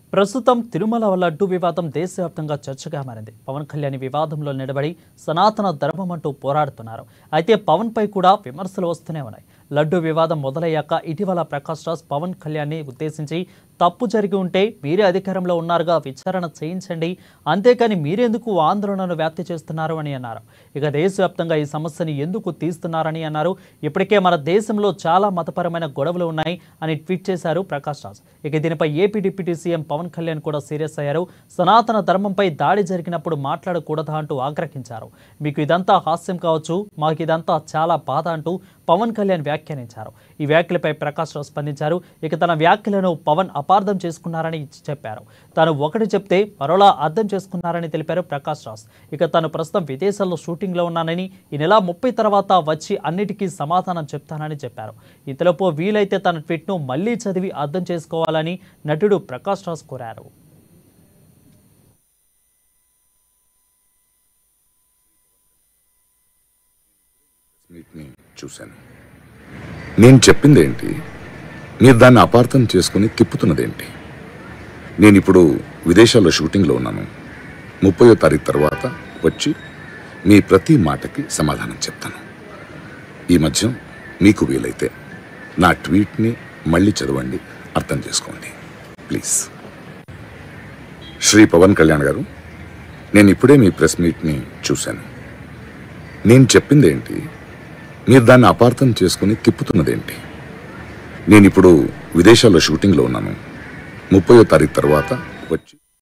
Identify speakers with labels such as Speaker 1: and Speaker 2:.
Speaker 1: ప్రస్తుతం తిరుమల లడ్డు వివాదం దేశవ్యాప్తంగా చర్చగా మారింది పవన్ కళ్యాణ్ ఈ వివాదంలో నిలబడి సనాతన ధర్మం అంటూ పోరాడుతున్నారు అయితే పవన్ పై కూడా విమర్శలు వస్తూనే ఉన్నాయి లడ్డు వివాదం మొదలయ్యాక ఇటీవల ప్రకాష్ రాజ్ పవన్ కళ్యాణ్ని ఉద్దేశించి తప్పు జరిగి ఉంటే మీరే అధికారంలో ఉన్నారుగా విచారణ చేయించండి అంతేకాని మీరెందుకు ఆందోళనను వ్యాప్తి చేస్తున్నారు అని అన్నారు ఇక దేశవ్యాప్తంగా ఈ సమస్యని ఎందుకు తీస్తున్నారని అన్నారు ఇప్పటికే మన దేశంలో చాలా మతపరమైన గొడవలు ఉన్నాయి అని ట్వీట్ చేశారు ప్రకాష్ రాజ్ ఇక దీనిపై AP deputy CM Pawan Kalyan కూడా సీరియస్ అయ్యారు సనాతన ధర్మంపై దాడి జరిగినప్పుడు మాట్లాడకూడదా అంటూ ఆగ్రహించారు మీకు ఇదంతా హాస్యం కావచ్చు మాకు ఇదంతా చాలా బాధ అంటూ పవన్ కళ్యాణ్ వ్యాఖ్యానించారు ఈ వ్యాఖ్యలపై ప్రకాష్ రావు స్పందించారు ఇక తన వ్యాఖ్యలను పవన్ అపార్థం చేసుకున్నారని చెప్పారు తాను ఒకటి చెప్తే మరోలా అర్థం చేసుకున్నారని తెలిపారు ప్రకాష్ రాజ్ ఇక తాను ప్రస్తుతం విదేశాల్లో షూటింగ్లో ఉన్నానని ఈ నెల ముప్పై తర్వాత వచ్చి అన్నిటికీ సమాధానం చెప్తానని చెప్పారు ఇంతలోపు వీలైతే తన ట్వీట్ను మళ్లీ చదివి అర్థం చేసుకోవాలని నటుడు ప్రకాష్ రాజ్ కోరారు
Speaker 2: మీట్ని చూశాను నేను చెప్పిందేంటి మీరు దాన్ని అపార్థం చేసుకుని తిప్పుతున్నదేంటి నేను ఇప్పుడు విదేశాల్లో షూటింగ్లో ఉన్నాను ముప్పయో తారీఖు తర్వాత వచ్చి మీ ప్రతి మాటకి సమాధానం చెప్తాను ఈ మధ్య మీకు వీలైతే నా ట్వీట్ని మళ్ళీ చదవండి అర్థం చేసుకోండి ప్లీజ్ శ్రీ పవన్ కళ్యాణ్ గారు నేను ఇప్పుడే మీ ప్రెస్ మీట్ని చూశాను నేను చెప్పిందేంటి మీరు దాన్ని అపార్థం చేసుకుని తిప్పుతున్నదేంటి నేను ఇప్పుడు విదేశాల్లో షూటింగ్లో ఉన్నాను ముప్పయో తారీఖు తర్వాత వచ్చి